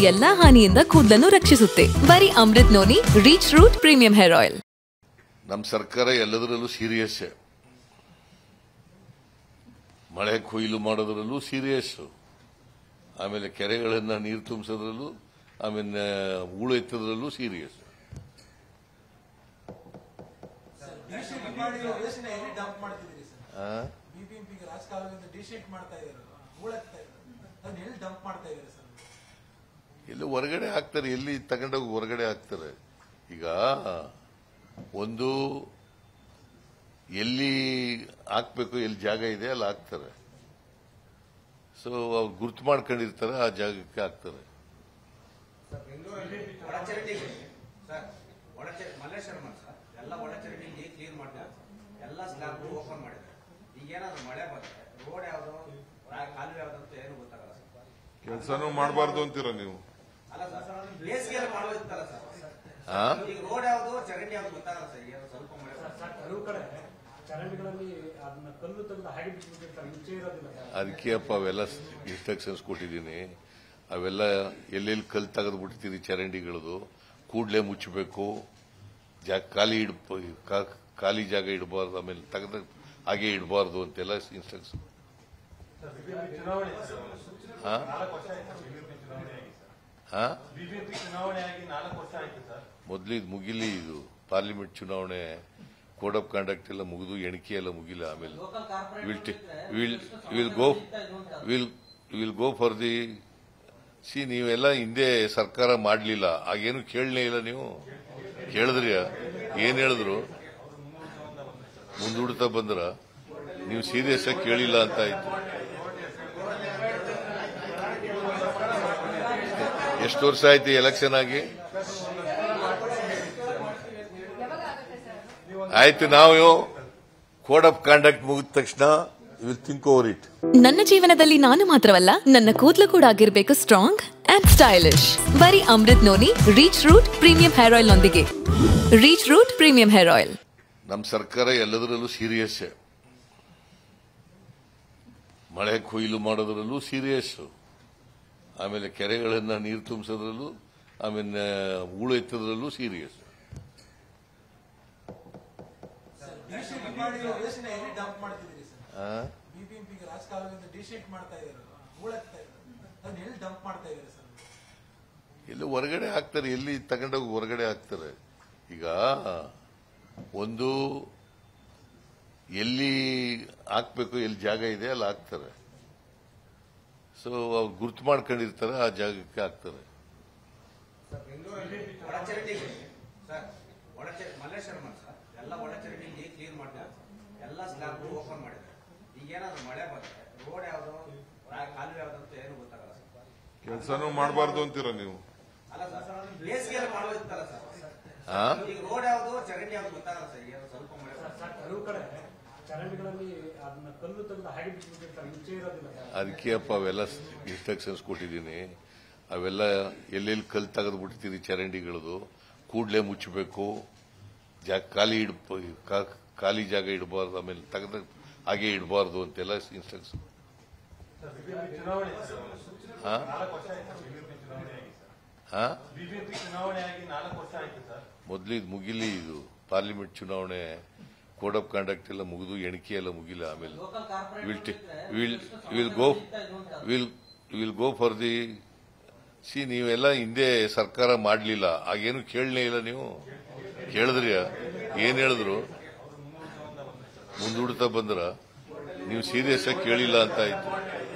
ಎಲ್ಲಾ ಹಾನಿಯಿಂದ ಕೂದಲನ್ನು ರಕ್ಷಿಸುತ್ತೆ ಬರೀ Amrut noni reach root premium hair oil ನಮ್ಮ ಸರ್ಕಾರ ಎಲ್ಲದರಲ್ಲೂ ಸೀರಿಯಸ್ ಮಳೆ ಕೊಯ್ಲು ಮಾಡೋದ್ರಲ್ಲೂ ಸೀರಿಯಸ್ ಆಮೇಲೆ ಕೆರೆಗಳನ್ನ ನೀರು ತುಂಬಿಸೋದ್ರಲ್ಲೂ ಆಮೇಲೆ ಹೂಳು ಎತ್ತೋದ್ರಲ್ಲೂ ಸೀರಿಯಸ್ ಯೋಜನೆ ಎಲ್ಲಿ ಡಂಪ್ ಮಾಡ್ತಿದ್ದೀರಿ ಸರ್ ಬಿಬಿಎಂಪಿಗೆ ರಾಜಕಾಲದಿಂದ ಡಿಶೀಟ್ ಮಾಡ್ತಾ ಇದ್ದಾರೆ ಹೂಳಾಗ್ತಾ ಇದ್ದಾರೆ ಅದನ್ನ ಎಲ್ಲಿ ಡಂಪ್ ಮಾಡ್ತಾ ಇದ್ದಾರೆ ಸರ್ ಎಲ್ಲಿ ಹೊರಗಡೆ ಹಾಕ್ತಾರೆ ಎಲ್ಲಿ ತಗೊಂಡೋಗಿ ಹೊರಗಡೆ ಹಾಕ್ತಾರೆ ಈಗ ಒಂದು ಎಲ್ಲಿ ಹಾಕ್ಬೇಕು ಎಲ್ಲಿ ಜಾಗ ಇದೆ ಅಲ್ಲಿ ಹಾಕ್ತಾರೆ ಸೊ ಅವ್ರು ಗುರ್ತು ಮಾಡ್ಕೊಂಡಿರ್ತಾರೆ ಆ ಜಾಗಕ್ಕೆ ಹಾಕ್ತಾರೆ ಒಳಚರಂಡಿಗೆ ಸರ್ ಒಳಚ ಮಲ್ಲೇಶ್ವರಂ ಸರ್ ಎಲ್ಲ ಒಳಚರಂಡಿಗೆ ಕ್ಲೀನ್ ಮಾಡಿದ್ದಾರೆ ಎಲ್ಲ ಸ್ಲ್ಯಾಬ್ ಓಪನ್ ಮಾಡಿದ್ದಾರೆ ಈಗ ಏನಾದ್ರು ಮಳೆ ಬಂದ್ರೆ ರೋಡ್ ಯಾವ್ದು ರಾ- ಕಾಲುವೆ ಯಾವ್ದು ಅಂತ ಏನು ಗೊತ್ತಾಗಲ್ಲ ಸರ್ ಕೆಲಸನೂ ಮಾಡಬಾರ್ದು ಅಂತೀರ ನೀವು ಅಲ್ಲ ಸರ್ ಬೇಸಿಗೆಯಲ್ಲಿ ಮಾಡೋದಿತ್ತಲ್ಲ ಸರ್ ಆ ಈಗ ರೋಡ್ ಯಾವ್ದು ಚರಂಡಿ ಯಾವ್ದು ಗೊತ್ತಾಗಲ್ಲ ಸರ್ ಈಗ ಸ್ವಲ್ಪ ಮಳೆ ಬಂದ್ರೆ. ಕೆಲವು ಕಡೆ ಚರಂಡಿಗಳಲ್ಲಿ ಅದನ್ನ ಕಲ್ಲು ತೆಗೆದು ಹಾಗೆ ಬಿಟ್ಬಿಟ್ಟಿರ್ತಾರೆ ಮುಂಚೆ ಇರೋದಿಲ್ಲ ಅದಕ್ಕೆ ಅಪ್ಪ ಅವೆಲ್ಲ ಇನ್ಸ್ಟ್ರಕ್ಷನ್ಸ್ ಕೊಟ್ಟಿದ್ದೀನಿ ಅವೆಲ್ಲ ಎಲ್ಲೆಲ್ಲಿ ಕಲ್ ತೆಗೆದು ಬಿಡ್ತೀರಿ ಚರಂಡಿಗಳದು ಕೂಡಲೇ ಮುಚ್ಚಬೇಕು ಜಾಗ ಖಾಲಿ ಇಡ್ ಖಾಲಿ ಜಾಗ ಇಡಬಾರ್ದು ಆಮೇಲೆ ತೆಗೆದ ಹಾಗೆ ಇಡಬಾರ್ದು ಅಂತೆಲ್ಲ ಇನ್ಸ್ಟ್ರಕ್ಷನ್ ಹಾ ಹಾ ಬಿಜೆಪಿ ಚುನಾವಣೆ ಆಗಿ ನಾಲ್ಕು ವರ್ಷ ಆಯ್ತು ಸರ್ ಮೊದಲು ಇದು ಮುಗಿಲಿ ಇದು ಪಾರ್ಲಿಮೆಂಟ್ ಚುನಾವಣೆ ಕೋಡ್ ಆಫ್ ಕಾಂಡಕ್ಟ್ ಎಲ್ಲ ಮುಗಿದು ಎಣಿಕೆ ಎಲ್ಲ ಮುಗಿಲ್ಲ ಆಮೇಲೆ will will will go will will go for the C ನೀವೆಲ್ಲ ಹಿಂದೆ ಸರ್ಕಾರ ಮಾಡಲಿಲ್ಲ ಆಗೇನು ಕೇಳಲೇ ಇಲ್ಲ ನೀವು ಕೇಳಿದ್ರಿ ಏನ್ ಹೇಳಿದ್ರು ಮುಂದೂಡ್ತಾ ಬಂದ್ರ ನೀವು ಸೀರಿಯಸ್ ಆಗಿ ಕೇಳಿಲ್ಲ ಅಂತ ಆಯ್ತು ಎಷ್ಟು ವರ್ಷ ಆಯ್ತು ಎಲೆಕ್ಷನ್ ಆಗಿ ಆಯ್ತು ನಾವು ಕೋಡ್ ಆಫ್ ಕಾಂಡಕ್ಟ್ ಮುಗಿದ ತಕ್ಷಣ ವಿಲ್ ಥಿಂಕ್ ಓವರ್ ಇಟ್ ನನ್ನ ಜೀವನದಲ್ಲಿ ನಾನು ಮಾತ್ರವಲ್ಲ ನನ್ನ ಕೂದಲು ಕೂಡ ಆಗಿರ್ಬೇಕು ಸ್ಟ್ರಾಂಗ್ ಅಂಡ್ ಸ್ಟೈಲಿಶ್ ಬರೀ Amrut noni reach root premium hair oil ನೊಂದಿಗೆ reach root premium hair oil ನಮ್ಮ ಸರ್ಕಾರ ಎಲ್ಲದರಲ್ಲೂ ಸೀರಿಯಸ್ ಮಳೆ ಕೊಯ್ಲು ಮಾಡೋದ್ರಲ್ಲೂ ಸೀರಿಯಸ್ ಆಮೇಲೆ ಕೆರೆಗಳನ್ನ ನೀರು ತುಂಬಿಸೋದ್ರಲ್ಲೂ ಆಮೇಲೆ ಹೂಳು ಎತ್ತೋದ್ರಲ್ಲೂ ಸೀರಿಯಸ್ ಡಿಶೀಟ್ ಯೋಜನೆ ಎಲ್ಲಿ ಡಂಪ್ ಮಾಡ್ತಿದ್ದೀರಿ ಸರ್ ಬಿಬಿಎಂಪಿಗೆ ರಾಜಕಾಲದಿಂದ ಡಿಶೀಟ್ ಮಾಡ್ತಾ ಇದ್ದಾರೆ ಹೂಳಾಗ್ತಾ ಇದ್ದಾರೆ ಅದನ್ನ ಎಲ್ಲಿ ಡಂಪ್ ಮಾಡ್ತಾ ಇದ್ದಾರೆ ಸರ್ ಎಲ್ಲಿ ಹೊರಗಡೆ ಹಾಕ್ತಾರೆ ಎಲ್ಲಿ ತಗೊಂಡೋಗಿ ಹೊರಗಡೆ ಹಾಕ್ತಾರೆ ಈಗ ಒಂದು ಎಲ್ಲಿ ಹಾಕ್ಬೇಕು ಎಲ್ಲಿ ಜಾಗ ಇದೆ ಅಲ್ಲಿ ಹಾಕ್ತಾರೆ ಸೊ ಅವ್ರು ಗುರ್ತು ಮಾಡ್ಕೊಂಡಿರ್ತಾರೆ ಆ ಜಾಗಕ್ಕೆ ಹಾಕ್ತಾರೆ ಒಳಚರಂಡಿಗೆ ಸರ್ ಒಳಚ ಮಲ್ಲೇಶ್ವರಂ ಸರ್ ಎಲ್ಲ ಒಳಚರಂಡಿಗೆ ಕ್ಲೀನ್ ಮಾಡಿದ್ದಾರೆ ಎಲ್ಲ ಸ್ಲ್ಯಾಬ್ ಓಪನ್ ಮಾಡಿದ್ದಾರೆ ಈಗ ಏನಾದ್ರು ಮಳೆ ಬಂದ್ರೆ ರೋಡ್ ಯಾವ್ದು ರಾ- ಕಾಲುವೆ ಯಾವ್ದು ಅಂತ ಏನು ಗೊತ್ತಾಗಲ್ಲ ಸರ್ ಕೆಲಸನೂ ಮಾಡಬಾರ್ದು ಅಂತೀರ ನೀವು ಅಲ್ಲ ಸರ್ ಬೇಸಿಗೆಯಲ್ಲಿ ಮಾಡೋದಿತ್ತಲ್ಲ ಸರ್ ಆ ಈಗ ರೋಡ್ ಯಾವ್ದು ಚರಂಡಿ ಯಾವ್ದು ಗೊತ್ತಾಗಲ್ಲ ಸರ್ ಈಗ ಸ್ವಲ್ಪ ಮಳೆ ಬಂದ್ರೆ. ಕೆಲವು ಕಡೆ ಚರಂಡಿಗಳಲ್ಲಿ ಅದನ್ನ ಕಲ್ಲು ತೆಗೆದು ಹಾಗೆ ಬಿಟ್ಬಿಟ್ಟಿರ್ತಾರೆ ಮುಂಚೆ ಇರೋದಿಲ್ಲ ಅದಕ್ಕೆ ಅಪ್ಪ ಅವೆಲ್ಲ ಇನ್ಸ್ಟ್ರಕ್ಷನ್ಸ್ ಕೊಟ್ಟಿದ್ದೀನಿ ಅವೆಲ್ಲ ಎಲ್ಲೆಲ್ಲಿ ಕಲ್ ತೆಗೆದು ಬಿಡ್ತೀರಿ ಚರಂಡಿಗಳದು ಕೂಡಲೇ ಮುಚ್ಚಬೇಕು ಜಾಗ ಖಾಲಿ ಇಡ್ ಖಾಲಿ ಜಾಗ ಇಡಬಾರ್ದು ಆಮೇಲೆ ತೆಗೆದ ಹಾಗೆ ಇಡಬಾರ್ದು ಅಂತೆಲ್ಲ ಇನ್ಸ್ಟ್ರಕ್ಷನ್ ಚುನಾವಣೆ ಹಾ ನಾಲ್ಕು ವರ್ಷ ಆಯ್ತು ಬಿಜೆಪಿ ಚುನಾವಣೆ ಆಗಿ ಹಾ ಬಿಜೆಪಿ ಚುನಾವಣೆ ಆಗಿ ನಾಲ್ಕು ವರ್ಷ ಆಯ್ತು ಸರ್ ಮೊದಲು ಇದು ಮುಗಿಲಿ ಇದು ಪಾರ್ಲಿಮೆಂಟ್ ಚುನಾವಣೆ ಕೋಡ್ ಆಫ್ ಕಾಂಡಕ್ಟ್ ಎಲ್ಲ ಮುಗಿದು ಎಣಿಕೆ ಎಲ್ಲ ಮುಗಿಲ್ಲ ಆಮೇಲೆ will will will go will will go for the C ನೀವೆಲ್ಲ ಹಿಂದೆ ಸರ್ಕಾರ ಮಾಡಲಿಲ್ಲ ಆಗೇನು ಕೇಳಲೇ ಇಲ್ಲ ನೀವು ಕೇಳಿದ್ರಿ ಏನ್ ಹೇಳಿದ್ರು ಮುಂದೂಡ್ತಾ ಬಂದ್ರ ನೀವು ಸೀರಿಯಸ್ ಆಗಿ ಕೇಳಿಲ್ಲ ಅಂತ ಆಯ್ತು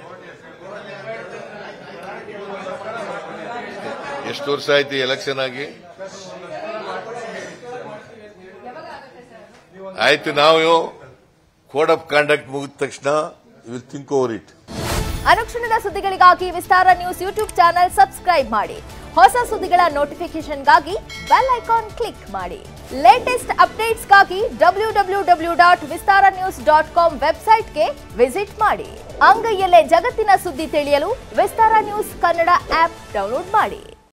ಎಷ್ಟು ವರ್ಷ ಆಯ್ತು ಎಲೆಕ್ಷನ್ ಆಗಿ ಆಯ್ತು ನಾವು ಕೋಡ್ ಆಫ್ ಕಾಂಡಕ್ಟ್ ಮುಗಿದ ತಕ್ಷಣ ವಿಲ್ ಥಿಂಕ್ ಓವರ್ ಇಟ್ ಅನುಕ್ಷಣದ ಸುದ್ದಿಗಳಿಗಾಗಿ Vistara news YouTube channel subscribe ಮಾಡಿ ಹೊಸ ಸುದ್ದಿಗಳ ನೋಟಿಫಿಕೇಶನ್ಗಾಗಿ ಬೆಲ್ ಐಕಾನ್ ಕ್ಲಿಕ್ ಮಾಡಿ ಲೇಟೆಸ್ಟ್ ಅಪ್ಡೇಟ್ಸ್ಗಾಗಿ W W W dot Vistara news dot com ವೆಬ್ಸೈಟ್ಗೆ ವಿಸಿಟ್ ಮಾಡಿ ಅಂಗೈಯಲ್ಲೇ ಜಗತ್ತಿನ ಸುದ್ದಿ ತಿಳಿಯಲು Vistara news Kannada app download ಮಾಡಿ